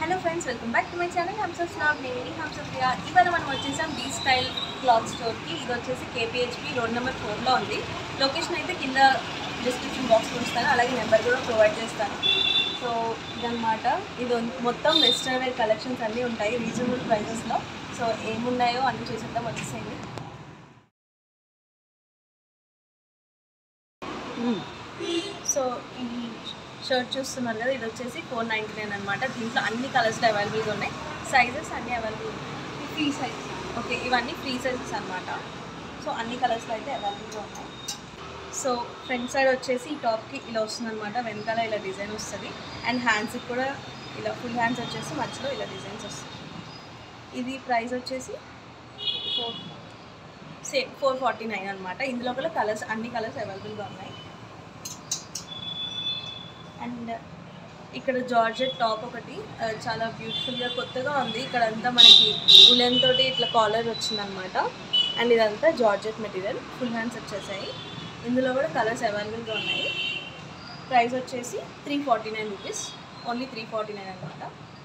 Hello friends welcome back to my channel Hamsa's vlog నేను హంసప్రియ ఇవాళ మనం వచ్చేసాం బీ స్టైల్ క్లాత్ స్టోర్కి ఇది వచ్చేసి కేపీహెచ్పి రోడ్ నెంబర్ ఫోర్లో ఉంది లొకేషన్ అయితే కింద డిస్క్రిప్షన్ బాక్స్లో ఉంచుతాను అలాగే నెంబర్ కూడా ప్రొవైడ్ చేస్తాను సో ఇదన్నమాట ఇది ఉన్- మొత్తం వెస్ట్రన్ వేర్ కలెక్షన్స్ అన్నీ ఉంటాయి రీజనబుల్ ప్రైజెస్లో సో ఏమున్నాయో అన్నీ చూసేద్దాం వచ్చేసేయండి సో ఈ షర్ట్ చూస్తున్నారు కదా ఇది వచ్చేసి ఫోర్ నైంటీ నైన్ అనమాట దీంట్లో అన్ని కలర్స్ అవైలబుల్గా ఉన్నాయి సైజెస్ అన్నీ అవైలబుల్ ఫ్రీ సైజ్ ఓకే ఇవన్నీ ఫ్రీ సైజెస్ అనమాట సో అన్ని కలర్స్లో అయితే అవైలబుల్గా ఉన్నాయి సో ఫ్రంట్ సైడ్ వచ్చేసి ఈ టాప్కి ఇలా వస్తుంది అనమాట వెనకాల ఇలా డిజైన్ వస్తుంది అండ్ హ్యాండ్స్కి కూడా ఇలా ఫుల్ హ్యాండ్స్ వచ్చేసి మధ్యలో ఇలా డిజైన్స్ వస్తుంది ఇది ప్రైస్ వచ్చేసి four same four forty nine అనమాట ఇందులో కూడా కలర్స్ అన్ని కలర్స్ అవైలబుల్గా ఉన్నాయి అండ్ ఇక్కడ జార్జెట్ టాప్ ఒకటి ఆ, చాలా బ్యూటిఫుల్గా కొత్తగా ఉంది ఇక్కడ అంతా మనకి ఉలెన్ తోటి ఇట్లా కాలర్ వచ్చిందనమాట అండ్ ఇదంతా జార్జెట్ మెటీరియల్ ఫుల్ హ్యాండ్స్ వచ్చేసాయి ఇందులో కూడా కలర్స్ అవైలబుల్గా ఉన్నాయి ప్రైస్ వచ్చేసి three forty nine rupees only three forty nine అనమాట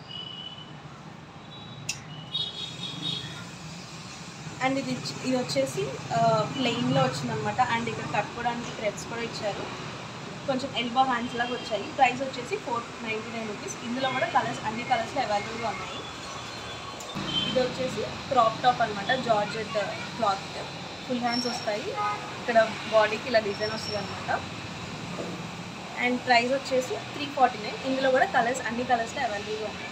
అండ్ ఇది ఇచ్- ఇది వచ్చేసి ప్లెయిన్లో వచ్చిందనమాట అండ్ ఇక్కడ కట్టుకోవడానికి థ్రెడ్స్ కూడా ఇచ్చారు కొంచెం ఎల్బో హ్యాండ్స్ లాగా వచ్చాయి ప్రైస్ వచ్చేసి ఫోర్ నైంటీ నైన్ రూపీస్ ఇందులో కూడా కలర్స్ అన్ని కలర్స్లో అవైలబుల్గా ఉన్నాయి ఇది వచ్చేసి క్రాప్ టాప్ అనమాట జార్జెట్ క్లాత్ ఫుల్ హ్యాండ్స్ వస్తాయి ఇక్కడ బాడీకి ఇలా డిజైన్ వస్తుంది అనమాట అండ్ ప్రైస్ వచ్చేసి త్రీ ఫార్టీ నైన్ ఇందులో కూడా కలర్స్ అన్ని కలర్స్లో అవైలబుల్గా ఉన్నాయి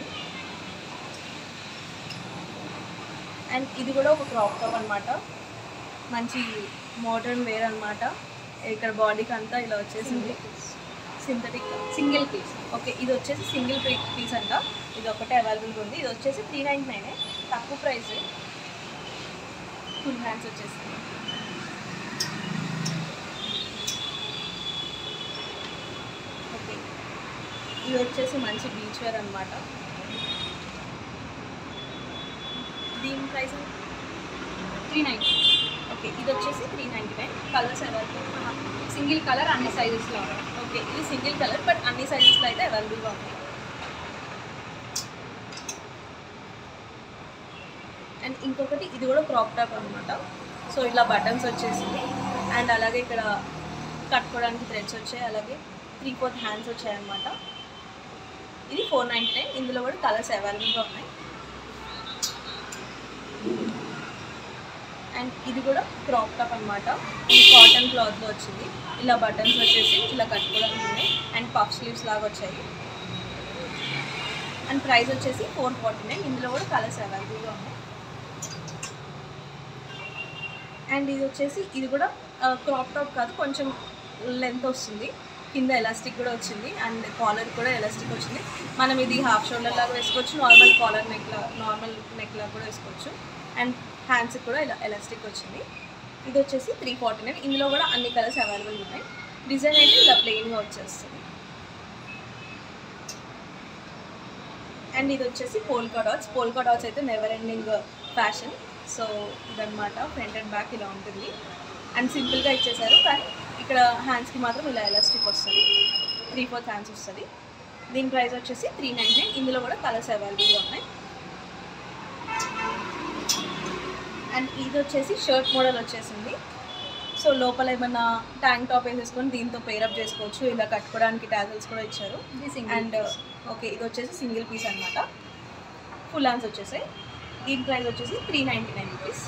అండ్ ఇది కూడా ఒక క్రాప్ టాప్ అనమాట మంచి మోడర్న్ వేర్ అనమాట ఇక్కడ బాడీకి అంతా ఇలా వచ్చేసింది సింథటిక్ సింగిల్ పీస్ ఓకే ఇది వచ్చేసి సింగిల్ పీస్ అంట ఇది ఒకటే అవైలబుల్గా ఉంది ఇది వచ్చేసి త్రీ నైంటీ నైన్ తక్కువ ప్రైస్ ఫుల్ హ్యాండ్స్ వచ్చేసి ఓకే ఇది వచ్చేసి మంచి బీచ్ వేర్ అనమాట దీని ప్రైస్ త్రీ నైన్టీ ఓకే ఇది వచ్చేసి three ninety nine colours available single colour అన్ని సైజెస్లో ఓకే ఇది సింగిల్ కలర్ బట్ అన్ని సైజెస్లో అయితే అవైలబుల్గా ఉన్నాయి అండ్ ఇంకొకటి ఇది కూడా క్రాప్ టాప్ అనమాట సో ఇలా బటన్స్ వచ్చేసింది అండ్ అలాగే ఇక్కడ కట్టుకోవడానికి థ్రెడ్స్ వచ్చాయి అలాగే త్రీ ఫోర్త్ హ్యాండ్స్ వచ్చాయి అనమాట ఇది ఫోర్ నైంటీ నైన్ ఇందులో కూడా కలర్స్ అవైలబుల్గా ఉన్నాయి అండ్ ఇది కూడా క్రాప్ టాప్ అనమాట ఇది కాటన్ క్లాత్లో వచ్చింది ఇలా బటన్స్ వచ్చేసి ఇలా కట్టుకోవడానికి ఉన్నాయి అండ్ పఫ్ స్లీవ్స్ లాగా వచ్చాయి అండ్ ప్రైస్ వచ్చేసి ఫోర్ ఫార్టీ నైన్ ఇందులో కూడా కలర్స్ అవైలబుల్గా ఉన్నాయి అండ్ ఇది వచ్చేసి ఇది కూడా క్రాప్ టాప్ కాదు కొంచెం లెంత్ వస్తుంది కింద ఎలాస్టిక్ కూడా వచ్చింది అండ్ కాలర్ కూడా ఎలాస్టిక్ వచ్చింది మనం ఇది హాఫ్ షోల్డర్ లాగా వేసుకోవచ్చు normal collar neck normal neck లాగా కూడా వేసుకోవచ్చు అండ్ హ్యాండ్స్కి కూడా ఇలా ఎలాస్టిక్ వచ్చింది ఇది వచ్చేసి త్రీ ఫార్టీ నైన్ ఇందులో కూడా అన్ని కలర్స్ అవైలబుల్ ఉన్నాయి డిజైన్ అయితే ఇలా ప్లెయిన్గా వచ్చేస్తుంది అండ్ ఇది వచ్చేసి పోల్కా డాట్స్ పోల్కా డాట్స్ అయితే నెవర్ ఎండింగ్ ఫ్యాషన్ సో ఇదన్నమాట ఫ్రంట్ అండ్ బ్యాక్ ఇలా ఉంటుంది అండ్ సింపుల్గా ఇచ్చేసారు కానీ ఇక్కడ హ్యాండ్స్కి మాత్రం ఇలా ఎలాస్టిక్ వస్తుంది త్రీ ఫోర్త్ హ్యాండ్స్ వస్తుంది దీని ప్రైస్ వచ్చేసి త్రీ నైన్ నైన్ ఇందులో కూడా కలర్స్ అవైలబుల్గా ఉన్నాయి అండ్ ఇది వచ్చేసి షర్ట్ మోడల్ వచ్చేసింది సో లోపల ఏమన్నా ట్యాంక్ టాప్ వేసేసుకొని దీంతో పేరప్ చేసుకోవచ్చు ఇలా కట్టుకోవడానికి టాజల్స్ కూడా ఇచ్చారు అండ్ ఓకే ఇది వచ్చేసి సింగిల్ పీస్ అనమాట ఫుల్ హ్యాండ్స్ వచ్చేసాయి దీని ప్రైస్ వచ్చేసి three ninety nine rupees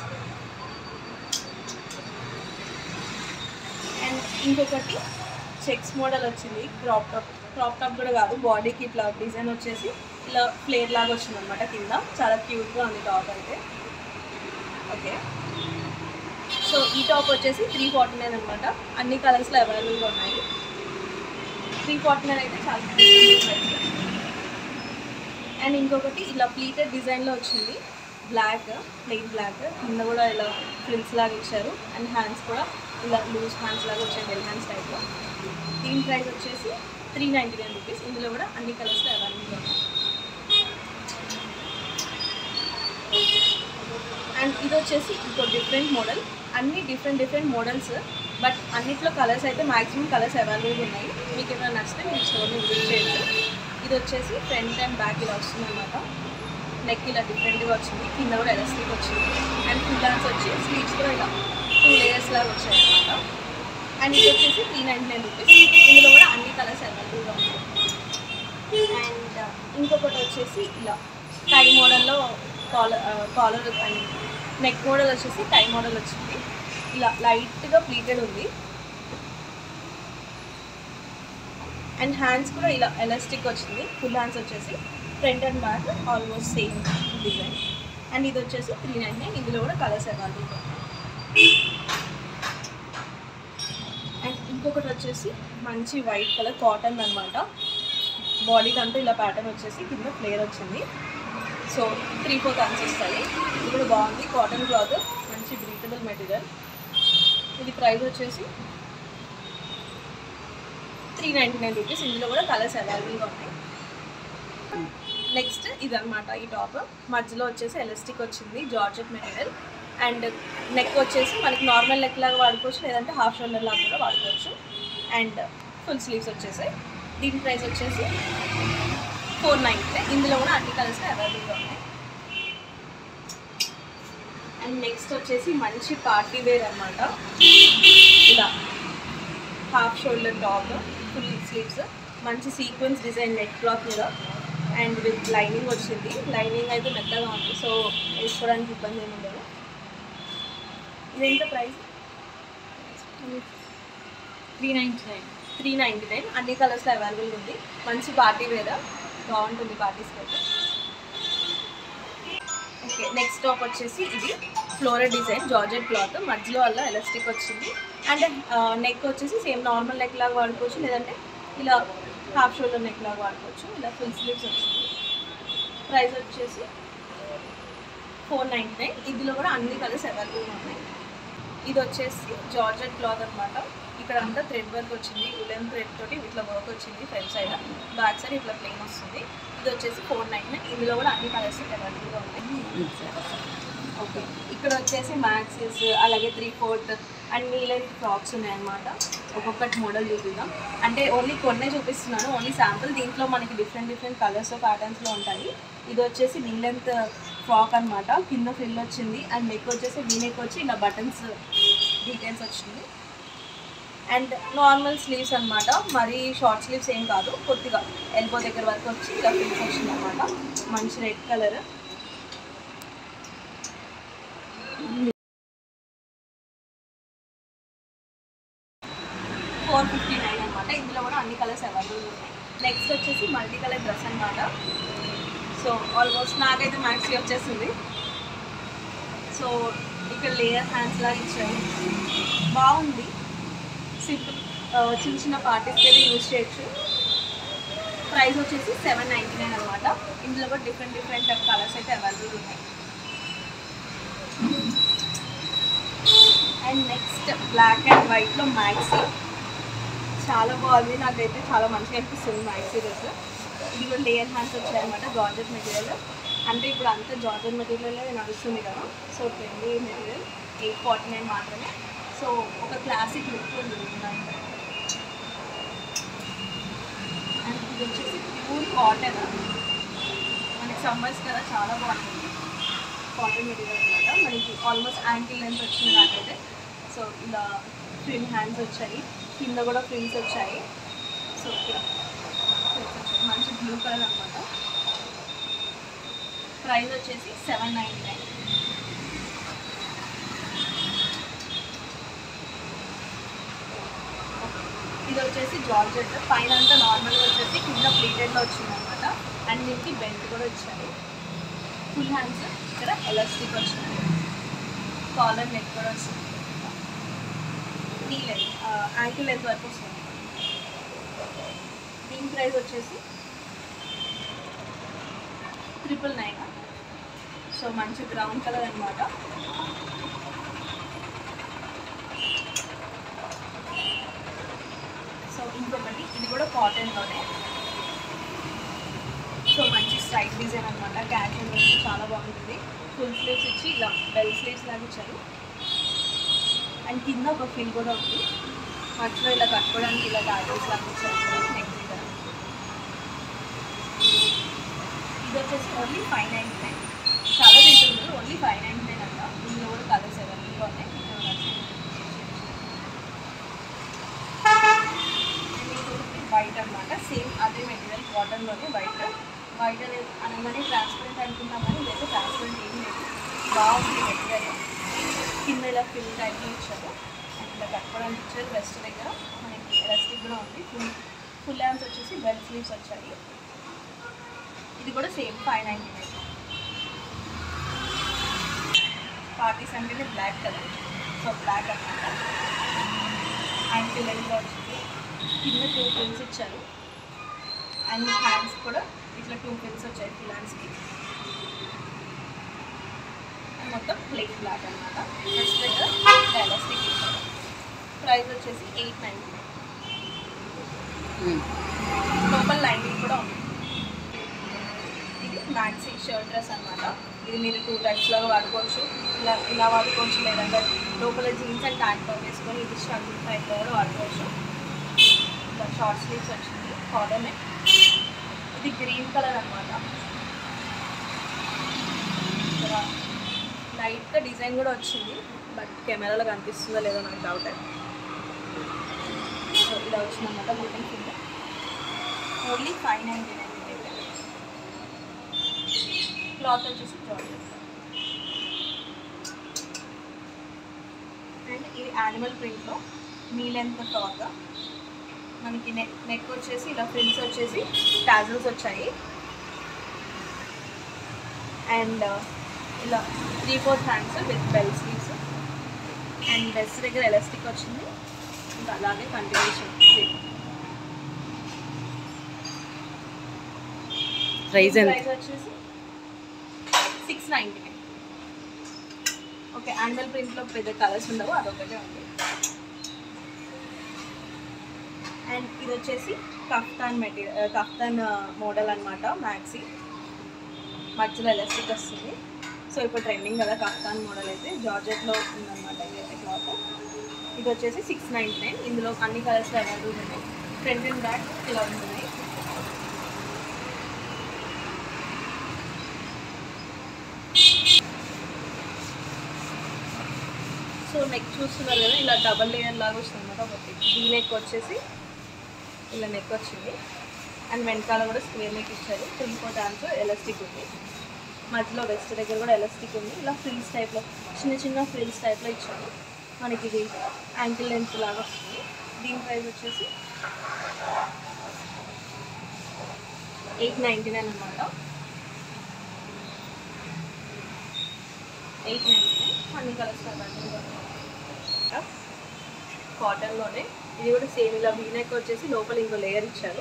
and ఇంకొకటి చెక్స్ మోడల్ వచ్చింది క్రాప్ టాప్ క్రాప్ టాప్ కూడా కాదు బాడీకి ఇట్లా డిజైన్ వచ్చేసి ఇలా ఫ్లేర్ లాగా వచ్చింది అనమాట కింద చాలా క్యూట్గా ఉంది టాప్ అయితే ఓకే సో ఈ టాప్ వచ్చేసి త్రీ ఫార్టీ నైన్ అనమాట అన్ని కలర్స్లో అవైలబుల్గా ఉన్నాయి త్రీ ఫార్టీ నైన్ అయితే చాలా ప్రైస్ అండ్ ఇంకొకటి ఇలా ప్లీటెడ్ డిజైన్లో వచ్చింది బ్లాక్ ప్లెయిన్ బ్లాక్ కింద కూడా ఇలా ఫ్రిల్స్ లాగా ఇచ్చారు అండ్ హ్యాండ్స్ కూడా ఇలా లూజ్ హ్యాండ్స్ లాగా వచ్చాయి బెల్ హ్యాండ్స్ టైప్లో దీని ప్రైస్ వచ్చేసి త్రీ నైంటీ నైన్ రూపీస్ ఇందులో కూడా అన్ని కలర్స్లో అవైలబుల్గా ఉన్నాయి అండ్ ఇది వచ్చేసి ఇంకో డిఫరెంట్ మోడల్ అన్ని డిఫరెంట్ డిఫరెంట్ మోడల్స్ బట్ అన్నిట్లో కలర్స్ అయితే మ్యాక్సిమం కలర్స్ అవైలబుల్గా ఉన్నాయి మీకు ఏమైనా నచ్చితే మీరు స్టోర్ని విజిట్ చేయొచ్చు ఇది వచ్చేసి ఫ్రంట్ అండ్ బ్యాక్ ఇలా వస్తుంది అనమాట నెక్ ఇలా డిఫరెంట్గా వచ్చింది కింద కూడా ఎలాస్టిక్ వచ్చింది అండ్ ఫుల్ డాన్స్ వచ్చి స్లీవ్స్ కూడా ఇలా టూ లేయర్స్ లాగా వచ్చాయి అనమాట అండ్ ఇది వచ్చేసి త్రీ నైంటీ నైన్ రూపీస్ ఇందులో కూడా అన్ని కలర్స్ అవైలబుల్గా ఉన్నాయి అండ్ ఇంకొకటి వచ్చేసి ఇలా టై మోడల్లో collar collar and neck model వచ్చేసి టై మోడల్ వచ్చింది ఇలా లైట్గా ప్లీటెడ్ ఉంది అండ్ హ్యాండ్స్ కూడా ఇలా ఎలాస్టిక్ వచ్చింది ఫుల్ హ్యాండ్స్ వచ్చేసి front and back almost same design and ఇది వచ్చేసి త్రీ నైన్ నైన్ ఇందులో కూడా కలర్స్ అవైలబుల్ అండ్ ఇంకొకటి వచ్చేసి మంచి వైట్ కలర్ కాటన్ అనమాట బాడీకి అంతా ఇలా ప్యాటర్న్ వచ్చేసి కింద ఫ్లేర్ వచ్చింది సో త్రీ ఫోర్ థౌసండ్స్ వస్తాయి ఇది కూడా బాగుంది కాటన్ క్లాత్ మంచి బ్రీతబుల్ మెటీరియల్ ఇది ప్రైస్ వచ్చేసి త్రీ నైంటీ నైన్ రూపీస్ ఇందులో కూడా కలర్స్ అవైలబుల్గా ఉన్నాయి నెక్స్ట్ ఇదన్నమాట ఈ టాప్ మధ్యలో వచ్చేసి ఎలాస్టిక్ వచ్చింది జార్జెట్ మెటీరియల్ అండ్ నెక్ వచ్చేసి మనకి నార్మల్ నెక్ లాగా వాడుకోవచ్చు లేదంటే హాఫ్ షోల్డర్ లాగా కూడా వాడుకోవచ్చు అండ్ ఫుల్ స్లీవ్స్ వచ్చేసి దీని ప్రైస్ వచ్చేసి ఫోర్ నైంటీ ఇందులో కూడా అన్ని కలర్స్ అవైలబుల్గా ఉన్నాయి అండ్ నెక్స్ట్ వచ్చేసి మంచి పార్టీ వేర్ అనమాట ఇలా half shoulder top full sleeves మంచి సీక్వెన్స్ డిజైన్ నెక్ క్లాత్ మీద అండ్ విత్ లైనింగ్ వచ్చింది లైనింగ్ అయితే మెత్తగా ఉంది సో వేసుకోవడానికి ఇబ్బంది ఏమి ఉండదు ఇదెంత price three ninety nine three ninety nine అన్ని కలర్స్లో అవైలబుల్ ఉంది మంచి పార్టీ వేర్ బాగుంటుంది పార్టీస్కి అయితే ఓకే నెక్స్ట్ టాప్ వచ్చేసి ఇది ఫ్లోరల్ డిజైన్ జార్జెట్ క్లాత్ మధ్యలో వల్ల ఎలాస్టిక్ వచ్చింది అండ్ నెక్ వచ్చేసి సేమ్ నార్మల్ నెక్ లాగా వాడుకోవచ్చు లేదంటే ఇలా హాఫ్ షోల్డర్ నెక్ లాగా వాడుకోవచ్చు ఇలా ఫుల్ స్లీవ్స్ వచ్చింది ప్రైస్ వచ్చేసి ఫోర్ నైంటీ నైన్ ఇందులో కూడా అన్ని కలర్స్ అవైలబుల్గా ఉన్నాయి ఇది వచ్చేసి జార్జెట్ క్లాత్ అనమాట ఇక్కడ అంతా థ్రెడ్ వర్క్ వచ్చింది ఉలెన్ థ్రెడ్ తోటి ఇట్లా వర్క్ వచ్చింది ఫ్రంట్ సైడ్ బ్యాక్ సైడ్ ఇట్లా ప్లెయిన్ వస్తుంది ఇది వచ్చేసి ఫోర్ నైన్ నైన్ ఇందులో కూడా అన్ని కలర్స్ అవైలబుల్గా ఉన్నాయి ఓకే ఇక్కడ వచ్చేసి మ్యాక్సెస్ అలాగే త్రీ ఫోర్త్ అండ్ నీలరి ఫ్రాక్స్ ఉన్నాయన్నమాట ఒక్కొక్కటి మోడల్ చూపిద్దాం అంటే ఓన్లీ కొన్నే చూపిస్తున్నాను ఓన్లీ శాంపుల్ దీంట్లో మనకి డిఫరెంట్ డిఫరెంట్ కలర్స్ ప్యాటర్న్స్లో ఉంటాయి ఇది వచ్చేసి నీ లెంత్ ఫ్రాక్ అనమాట కింద ఫిల్ వచ్చింది అండ్ నెక్ వచ్చేసి వీ నెక్ వచ్చి ఇలా బటన్స్ డీటెయిల్స్ వచ్చింది అండ్ నార్మల్ స్లీవ్స్ అన్నమాట మరీ షార్ట్ స్లీవ్స్ ఏం కాదు కొద్దిగా ఎల్బో దగ్గర వరకు వచ్చి ఇలా ఫిల్స్ వచ్చింది అనమాట మంచి red colour four fifty nine అనమాట ఇందులో కూడా అన్ని కలర్స్ అవైలబుల్ ఉన్నాయి నెక్స్ట్ వచ్చేసి మల్టీ కలర్ డ్రెస్ అనమాట సో ఆల్మోస్ట్ నాకైతే మ్యాక్సీ వచ్చేసింది సో ఇక్కడ లేయర్ హ్యాండ్స్ లాగా ఇచ్చారు బాగుంది సింపుల్ చిన్న చిన్న పార్టీస్కి అయితే యూజ్ చేయొచ్చు ప్రైస్ వచ్చేసి సెవెన్ నైంటీ నైన్ అనమాట ఇందులో కూడా డిఫరెంట్ డిఫరెంట్ కలర్స్ అయితే అవైలబుల్ ఉన్నాయి అండ్ నెక్స్ట్ బ్లాక్ అండ్ వైట్లో మ్యాక్సీ చాలా బాగుంది నాకైతే చాలా మంచిగా అనిపిస్తుంది మ్యాక్సీ డ్రెస్ ఇది కూడా లేయర్ హ్యాండ్స్ వచ్చాయన్నమాట జార్జెట్ మెటీరియల్ అంటే ఇప్పుడు అంతా జార్జెట్ మెటీరియల్ నడుస్తుంది కదా so trendy material eight forty nine మాత్రమే సో ఒక క్లాసిక్ లుక్ ఉంది దాంట్లో అండ్ ఇది వచ్చేసి ప్యూర్ కాటన్ మనకి సమ్మర్స్ కదా చాలా బాగుంటుంది కాటన్ మెటీరియల్ అనమాట మనకి ఆల్మోస్ట్ యాంకిల్ లెంత్ వచ్చింది నాకైతే సో ఇలా ఫ్రిల్ హ్యాండ్స్ వచ్చాయి కింద కూడా ఫ్రిల్స్ వచ్చాయి సో ఇక్కడ frills వచ్చాయి. మంచి బ్లూ కలర్ అనమాట ప్రైస్ వచ్చేసి సెవెన్ నైంటీ నైన్ ఇది వచ్చేసి జార్జెట్ పైన అంతా నార్మల్గా వచ్చేసి కింద ప్లీటెడ్లో వచ్చింది అనమాట అండ్ దీనికి బెల్ట్ కూడా వచ్చాయి ఫుల్ హ్యాండ్స్ ఇక్కడ ఎలాస్టిక్ వచ్చింది కాలర్ నెక్ కూడా వచ్చింది నీ లెంత్ యాంకిల్ లెంత్ వరకు వస్తుంది దీని ప్రైస్ వచ్చేసి ట్రిపుల్ నైన్ సో మంచి బ్రౌన్ కలర్ అనమాట సో ఇంకొకటి ఇది కూడా కాటన్లోనే సో మంచి స్ట్రైట్ డిజైన్ అనమాట క్యాజువల్ వచ్చి చాలా బాగుంటుంది ఫుల్ స్లీవ్స్ ఇచ్చి ఇలా బెల్ స్లీవ్స్ లాగా ఇచ్చారు అండ్ కింద ఒక ఫిల్ కూడా ఉంది మధ్యలో ఇలా కట్టుకోవడానికి ఇలా ట్యాటూస్ లాగా ఇచ్చారు నెక్ దగ్గర వచ్చేసి ఓన్లీ ఫైవ్ నైంటీ నైన్ చాలా reasonable only five ninety nine అంట ఇందులో కూడా కలర్స్ అవైలబుల్గా ఉన్నాయి వైట్ అన్నమాట సేమ్ అదే మెటీరియల్ కాటన్లోనే వైట్ వైట్ అనేది అనగానే ట్రాన్స్పరెంట్ అనుకుంటాం కానీ ఇదైతే ట్రాన్స్పరెంట్ ఏం లేదు బాగుంది మెటీరియల్ కింద ఇలా ఫిల్ టైప్లో ఇచ్చారు అండ్ ఇలా కట్టుకోవడానికి ఇచ్చారు వెస్ట్ దగ్గర మనకి ఎలాస్టిక్ కూడా ఉంది ఫుల్ ఫుల్ హ్యాండ్స్ వచ్చేసి బెల్ స్లీవ్స్ వచ్చాయి ఇది కూడా same five ninety nine parties అంటేనే బ్లాక్ కలర్ సో బ్లాక్ అన్నమాట యాంకిల్ లెంగ్లో వచ్చింది కింద టూ పిన్స్ ఇచ్చారు అండ్ హ్యాండ్స్ కూడా ఇట్లా టూ పిన్స్ వచ్చాయి ఫుల్ హ్యాండ్స్కి అండ్ మొత్తం ప్లెయిన్ బ్లాక్ అనమాట నెక్స్ట్ దగ్గర ఎలాస్టిక్ ఇచ్చారు ప్రైస్ వచ్చేసి ఎయిట్ నైంటీ లోపల లైనింగ్ కూడా ఉంది ఇది మ్యాక్సీ షర్ట్ డ్రెస్ అనమాట ఇది మీరు టూ టైప్స్ లాగా వాడుకోవచ్చు ఇలా ఇలా వాడుకోవచ్చు లేదంటే లోపల జీన్స్ అండ్ ట్యాంక్ టాప్ వేసుకొని ఇది స్ట్రగుల్ టైప్లో కూడా వాడుకోవచ్చు ఇలా షార్ట్ స్లీవ్స్ వచ్చింది కాటనే ఇది గ్రీన్ కలర్ అనమాట ఇక్కడ లైట్గా డిజైన్ కూడా వచ్చింది బట్ కెమెరాలో కనిపిస్తుందో లేదో నాకు డౌట్ సో ఇలా వచ్చిందన్నమాట మొత్తం కింద only five ninety nine cloth వచ్చేసి జార్జెట్ అండ్ ఇది యానిమల్ ప్రింట్లో మీ లెంత్ క్లాత్ మనకి నెక్ నెక్ వచ్చేసి ఇలా ఫ్రిల్స్ వచ్చేసి టాజల్స్ వచ్చాయి అండ్ ఇలా three fourth hands with bell sleeves and waist దగ్గర ఎలాస్టిక్ వచ్చింది ఇంకా అలాగే కంటిన్యూషన్ ప్రైస్ ఎంత ప్రైస్ వచ్చేసి six ninety nine okay animal ప్రింట్లో పెద్ద కలర్స్ ఉండవు అదొకటే ఉంది అండ్ ఇది వచ్చేసి కఫ్తాన్ మెటీరియల్ కఫ్తాన్ మోడల్ అనమాట మ్యాక్సీ మధ్యలో ఎలాస్టిక్ వస్తుంది సో ఇప్పుడు ట్రెండింగ్ కదా కఫ్తాన్ మోడల్ అయితే జార్జెట్లో ఉందన్నమాట ఇదైతే క్లాత్ ఇది వచ్చేసి సిక్స్ నైంటీ నైన్ ఇందులో అన్ని కలర్స్ అవైలబుల్ ఉన్నాయి ఫ్రంట్ అండ్ బ్యాక్ ఇలా ఉంటుంది సో నెక్ చూస్తున్నారు కదా ఇలా డబల్ లేయర్ లాగా వస్తుంది అనమాట ఒకటి డీ నెక్ వచ్చేసి ఇలా నెక్ వచ్చింది అండ్ వెనకాల కూడా స్క్వేర్ నెక్ ఇచ్చారు త్రీ ఫోర్ డాన్స్ ఎలాస్టిక్ ఉంది మధ్యలో వెస్ట్ దగ్గర కూడా ఎలాస్టిక్ ఉంది ఇలా ఫ్రిల్స్ టైప్లో చిన్న చిన్న ఫ్రిల్స్ టైప్లో ఇచ్చారు మనకి ఇది యాంకిల్ లెంత్ లాగా వస్తుంది దీని ప్రైస్ వచ్చేసి ఎయిట్ నైంటీ నైన్ అనమాట ఎయిట్ నైంటీ నైన్ అన్ని కలర్స్ కాటన్లోనే ఇది కూడా సేమ్ ఇలా వీనెక్ వచ్చేసి లోపల ఇంకో లేయర్ ఇచ్చారు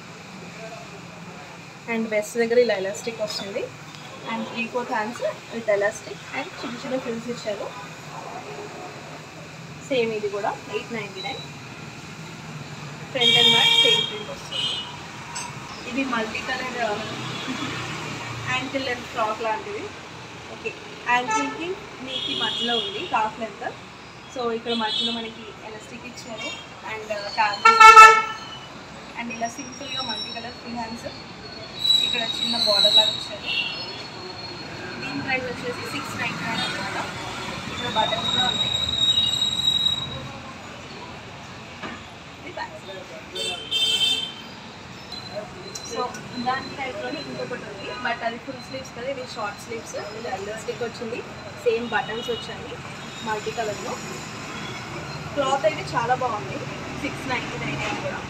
అండ్ వెస్ట్ దగ్గర ఇలా ఎలాస్టిక్ వస్తుంది and three fourth hands with elastic and చిన్న చిన్న ఫిల్స్ ఇచ్చారు సేమ్ ఇది కూడా eight ninety nine front and back same print వస్తుంది ఇది multi colour ankle length frock లాంటిది ఓకే యాంకిల్కి మీకు మధ్యలో ఉంది కాఫ్ లెంత్ సో ఇక్కడ మధ్యలో మనకి ఎలాస్టిక్ ఇచ్చారు అండ్ ట్యాబ్ అండ్ ఇలా సింపుల్గా మల్టీ కలర్ ఫ్రీ హ్యాండ్స్ ఇక్కడ చిన్న బార్డర్ లాగా ఇచ్చారు దీని ప్రైస్ వచ్చేసి సిక్స్ నైన్ నైన్ అనమాట ఇక్కడ బటన్స్ కూడా ఉన్నాయి ఇది back side. సో దాని టైప్లోనే ఇంకొకటి ఉంది బట్ అది ఫుల్ స్లీవ్స్ కదా ఇది షార్ట్ స్లీవ్స్ ఇది ఎలాస్టిక్ వచ్చింది సేమ్ బటన్స్ వచ్చాయి మల్టీ కలర్లో క్లాత్ అయితే చాలా బాగుంది సిక్స్ నైంటీ నైన్ అది కూడా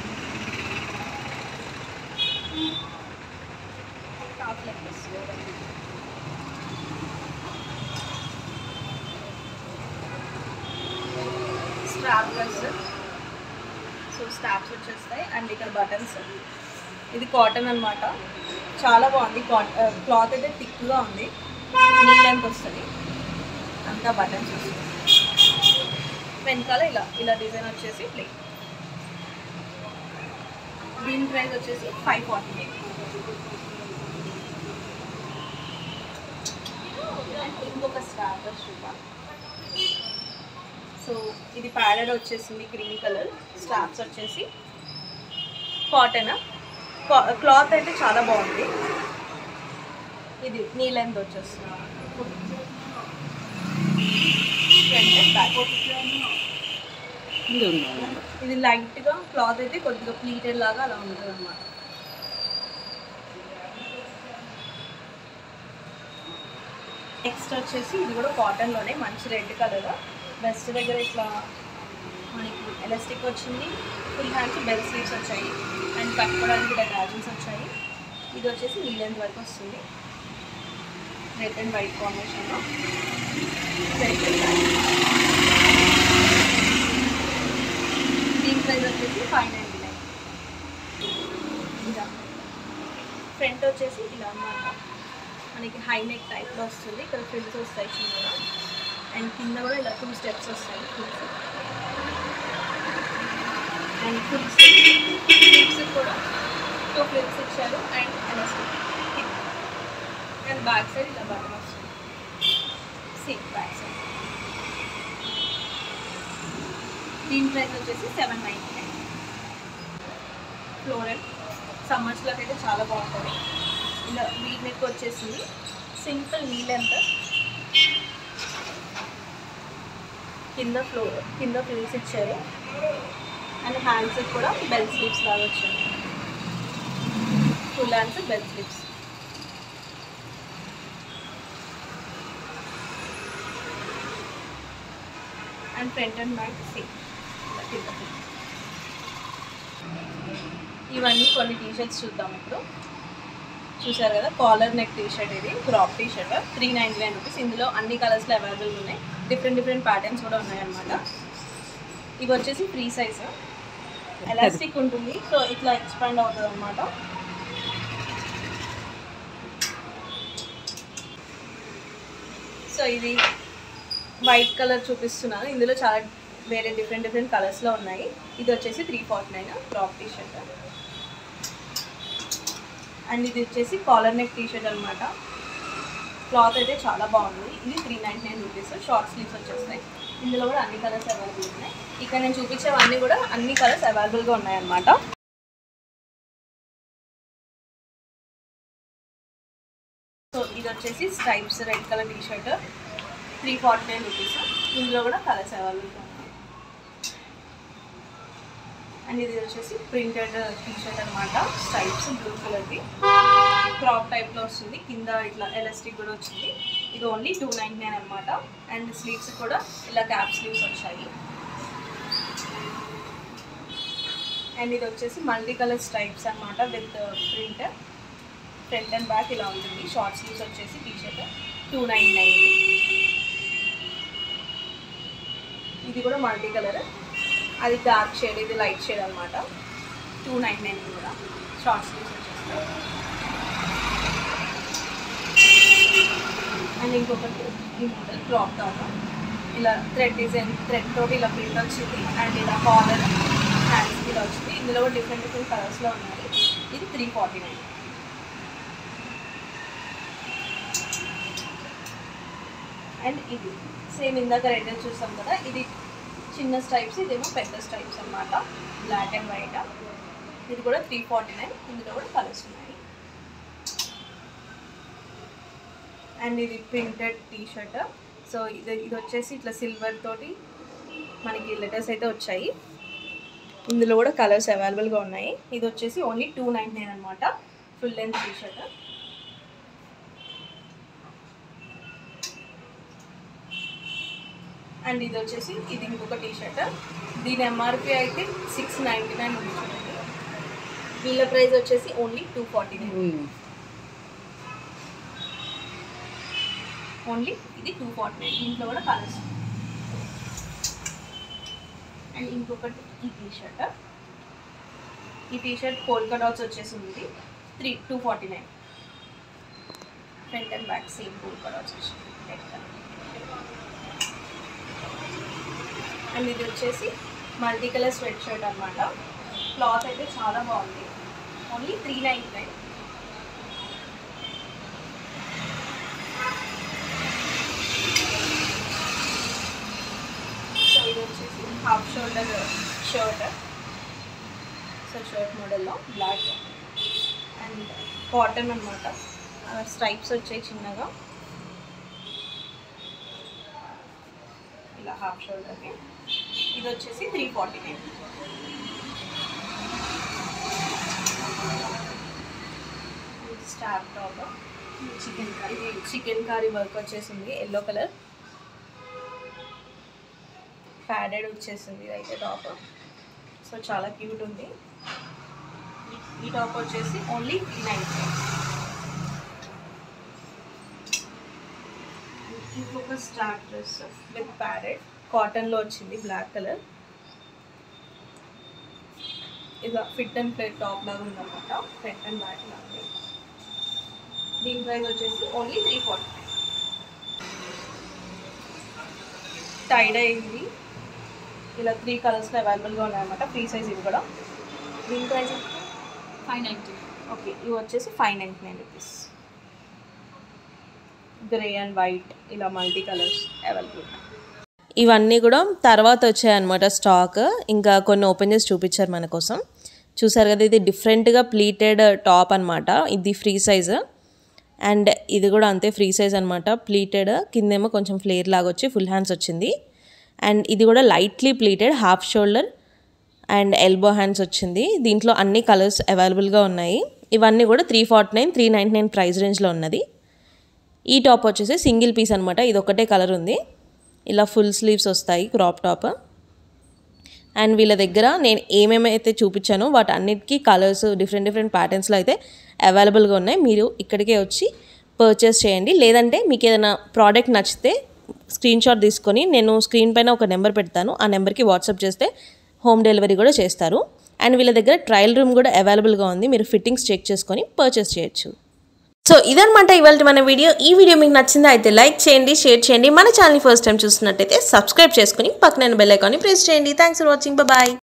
top leg strap dress so straps వచ్చేస్తాయి అండ్ ఇక్కడ బటన్స్ ఇది కాటన్ అన్నమాట చాలా బాగుంది క్లాత్ అయితే థిక్గా ఉంది నీ లెంత్ వస్తుంది అంతా బటన్స్ వస్తుంది వెనకాల ఇలా ఇలా డిజైన్ వచ్చేసి ప్లేన్ దీని ప్రైస్ వచ్చేసి ఫైవ్ ఫార్టీ ఎయిట్ ఇంకొక స్టార్టర్ చూద్దాం సో ఇది ప్యాడెడ్ వచ్చేసింది గ్రీన్ కలర్ స్టార్స్ వచ్చేసి కాటన్ క్లాత్ అయితే చాలా బాగుంది ఇది నీ లెంత్ వచ్చేస్తుంది ఫ్రంట్ అండ్ బ్యాక్ ఇది ఉంది ఇది లైట్గా క్లాత్ అయితే కొద్దిగా ప్లీటెడ్ లాగా అలా ఉంటుంది అన్నమాట నెక్స్ట్ వచ్చేసి ఇది కూడా కాటన్లోనే మంచి రెడ్ కలర్ బెస్ట్ దగ్గర ఇట్లా మనకి ఎలాస్టిక్ వచ్చింది ఫుల్ హ్యాండ్స్ బెల్ స్లీవ్స్ వచ్చాయి అండ్ కట్టుకోవడానికి కూడా గాజుల్స్ వచ్చాయి ఇది వచ్చేసి నీ లెంత్ వరకు వస్తుంది రెడ్ అండ్ వైట్ కాంబినేషన్లో రెడ్ అండ్ వైట్ దీని ప్రైస్ వచ్చేసి ఫైవ్ నైంటీ నైన్ ఇలా ఫ్రంట్ వచ్చేసి ఇలా అన్నమాట మనకి హై నెక్ టైప్లో వస్తుంది ఇక్కడ ఫ్రిల్స్ వస్తాయి చిన్నగా అండ్ కింద కూడా ఇలా టూ స్టెప్స్ వస్తాయి ఫ్రిల్స్ అండ్ ఫ్రిల్స్ ఫ్లిప్స్ కూడా టూ ఫ్లిప్స్ ఇచ్చారు and elastic and back side ఇలా బటన్ వస్తుంది సీట్ బ్యాక్ సైడ్ దీని ప్రైస్ వచ్చేసి సెవెన్ నైంటీ నైన్ ఫ్లోరల్ సమ్మర్స్లోకి అయితే చాలా బాగుంటుంది ఇలా వీ నెక్ వచ్చేసింది సింపుల్ నీ లెంత్ కింద ఫ్లోర్ కింద ఫ్రిల్స్ ఇచ్చారు అండ్ హ్యాండ్స్ కూడా బెల్ స్లీవ్స్ లాగా వచ్చాయి full hands bell sleeves and front and back same ఇవన్నీ కొన్ని టీ షర్ట్స్ చూద్దాం ఇప్పుడు చూసారు కదా కాలర్ నెక్ టీ షర్ట్ ఇది crop T shirt three ninety nine rupees ఇందులో అన్ని కలర్స్లో అవైలబుల్ ఉన్నాయి డిఫరెంట్ డిఫరెంట్ ప్యాటర్న్స్ కూడా ఉన్నాయన్నమాట ఇవి వచ్చేసి ఫ్రీ సైజ్ ఎలాస్టిక్ ఉంటుంది సో ఇట్లా ఎక్స్పాండ్ అవుతుంది అనమాట సో ఇది వైట్ కలర్ చూపిస్తున్నాను ఇందులో చాలా వేరే డిఫరెంట్ డిఫరెంట్ కలర్స్లో ఉన్నాయి ఇది వచ్చేసి three forty nine crop T shirt and ఇది వచ్చేసి కాలర్ నెక్ టీ షర్ట్ అనమాట క్లాత్ అయితే చాలా బాగుంది ఇది three ninety nine rupees short sleeves వచ్చేస్తాయి ఇందులో కూడా అన్ని కలర్స్ అవైలబుల్ ఉన్నాయి ఇక్కడ నేను చూపించేవన్నీ కూడా అన్ని కలర్స్ అవైలబుల్గా ఉన్నాయన్నమాట సో ఇది వచ్చేసి stripes red colour T shirt three forty nine rupees ఇందులో కూడా కలర్స్ అవైలబుల్గా ఉన్నాయి అండ్ ఇది వచ్చేసి ప్రింటెడ్ టీ షర్ట్ అనమాట స్ట్రైప్స్ బ్లూ కలర్ది క్రాప్ టైప్లో వస్తుంది కింద ఇట్లా ఎలాస్టిక్ కూడా వచ్చింది ఇది ఓన్లీ టూ నైంటీ నైన్ అనమాట అండ్ స్లీవ్స్ కూడా ఇలా క్యాప్ స్లీవ్స్ వచ్చాయి అండ్ ఇది వచ్చేసి మల్టీ కలర్ స్ట్రైప్స్ అనమాట with print front and back ఇలా ఉంటుంది షార్ట్ స్లీవ్స్ వచ్చేసి T shirt two nine nine ఇది కూడా మల్టీ కలర్ అది డార్క్ షేడ్ ఇది లైట్ షేడ్ అనమాట టూ నైన్ నైన్ కూడా షార్ట్ స్లీవ్స్ వచ్చేస్తాయి అండ్ ఇంకొకటి ఈ మోడల్ క్రాప్ టాప్ ఇలా థ్రెడ్ డిజైన్ థ్రెడ్ తోటి ఇలా ప్రింట్ వచ్చింది అండ్ ఇలా కాలర్ హ్యాండ్స్ ఇలా వచ్చింది ఇందులో కూడా డిఫరెంట్ డిఫరెంట్ కలర్స్లో ఉన్నాయి ఇది త్రీ ఫార్టీ నైన్ అండ్ ఇది సేమ్ ఇందాక రెడ్ చూసాం కదా ఇది చిన్న స్ట్రైప్స్ ఇదేమో పెద్ద స్ట్రైప్స్ అన్నమాట బ్లాక్ అండ్ వైట్ ఇది కూడా త్రీ ఫార్టీ నైన్ ఇందులో కూడా కలర్స్ ఉన్నాయి అండ్ ఇది ప్రింటెడ్ టీ షర్ట్ సో ఇది ఇది వచ్చేసి ఇట్లా సిల్వర్ తోటి మనకి లెటర్స్ అయితే వచ్చాయి ఇందులో కూడా కలర్స్ అవైలబుల్గా ఉన్నాయి ఇది వచ్చేసి ఓన్లీ టూ నైంటీ నైన్ అనమాట full length T shirt and ఇది వచ్చేసి ఇది ఇంకొక టీ షర్ట్ దీని ఎంఆర్పి అయితే సిక్స్ నైంటీ నైన్ ఉంది చూడండి వీళ్ళ ప్రైస్ వచ్చేసి ఓన్లీ టూ ఫార్టీ నైన్ ఉంది ఓన్లీ ఇది టూ ఫార్టీ నైన్ దీంట్లో కూడా కలర్స్ అండ్ ఇంకొకటి ఈ టీ షర్ట్ ఈ టీ షర్ట్ కోల్కా డాట్స్ వచ్చేసి ఉంది three two forty nine front and back same polka dots వచ్చింది అండ్ ఇది వచ్చేసి మల్టీ కలర్ స్వెట్ షర్ట్ అనమాట క్లాత్ అయితే చాలా బాగుంది only three ninety nine so ఇది వచ్చేసి half shoulder shirt so shirt మోడల్లో బ్లాక్ అండ్ కాటన్ అనమాట స్ట్రైప్స్ వచ్చాయి చిన్నగా ఇలా హాఫ్ షోల్డర్కి ఇది వచ్చేసి three forty nine star top chikankari chikankari work వచ్చేసింది ఎల్లో కలర్ ప్యాడెడ్ వచ్చేసింది అయితే టాప్ సో చాలా క్యూట్ ఉంది ఈ టాప్ వచ్చేసి ఓన్లీ త్రీ నైన్ ఇంకొక స్టార్ డ్రెస్ విత్ ప్యాడెడ్ కాటన్లో వచ్చింది బ్లాక్ కలర్ ఇలా ఫిట్ అండ్ ప్లేట్ టాప్ లాగా ఉందన్నమాట ఫ్రంట్ అండ్ బ్యాక్ లాగా దీని ప్రైస్ వచ్చేసి ఓన్లీ త్రీ ఫార్టీ టైడ్ అయింది ఇలా త్రీ కలర్స్లో అవైలబుల్గా ఉన్నాయన్నమాట ఫ్రీ సైజ్ ఇవి కూడా దీని ప్రైస్ ఫైవ్ నైంటీ ఓకే ఇవి వచ్చేసి five ninety nine rupees grey and white ఇలా మల్టీ కలర్స్ అవైలబుల్ ఇవన్నీ కూడా తర్వాత వచ్చాయన్నమాట స్టాక్ ఇంకా కొన్ని ఓపెన్ చేసి చూపించారు మన కోసం చూసారు కదా ఇది డిఫరెంట్గా ప్లీటెడ్ టాప్ అనమాట ఇది ఫ్రీ సైజ్ అండ్ ఇది కూడా అంతే ఫ్రీ సైజ్ అనమాట ప్లీటెడ్ కిందేమో కొంచెం ఫ్లేర్ లాగా వచ్చి ఫుల్ హ్యాండ్స్ వచ్చింది అండ్ ఇది కూడా lightly pleated half shoulder and elbow hands వచ్చింది దీంట్లో అన్ని కలర్స్ అవైలబుల్గా ఉన్నాయి ఇవన్నీ కూడా three forty nine three ninety nine price రేంజ్లో ఉన్నది ఈ టాప్ వచ్చేసి సింగిల్ పీస్ అనమాట ఇది ఒకటే కలర్ ఉంది ఇలా ఫుల్ స్లీవ్స్ వస్తాయి క్రాప్ టాప్ అండ్ వీళ్ళ దగ్గర నేను ఏమేమైతే చూపించానో వాటి అన్నిటికీ కలర్స్ డిఫరెంట్ డిఫరెంట్ ప్యాటర్న్స్లో అయితే అవైలబుల్గా ఉన్నాయి మీరు ఇక్కడికే వచ్చి పర్చేస్ చేయండి లేదంటే మీకు ఏదైనా ప్రోడక్ట్ నచ్చితే స్క్రీన్ షాట్ తీసుకొని నేను స్క్రీన్ పైన ఒక నెంబర్ పెడతాను ఆ నెంబర్కి వాట్సాప్ చేస్తే హోమ్ డెలివరీ కూడా చేస్తారు అండ్ వీళ్ళ దగ్గర ట్రయల్ రూమ్ కూడా అవైలబుల్గా ఉంది మీరు ఫిట్టింగ్స్ చెక్ చేసుకొని పర్చేస్ చేయొచ్చు సో ఇదనమాట ఇవాళ మన వీడియో ఈ వీడియో మీకు నచ్చిందా అయితే లైక్ చేయండి షేర్ చేయండి మన ఛానల్ ఫస్ట్ టైం చూస్తున్నట్టయితే సబ్స్క్రైబ్ చేసుకుని పక్కన బెల్ ఐకాన్ని ప్రెస్ చేయండి థ్యాంక్స్ ఫర్ వాచింగ్ బాయ్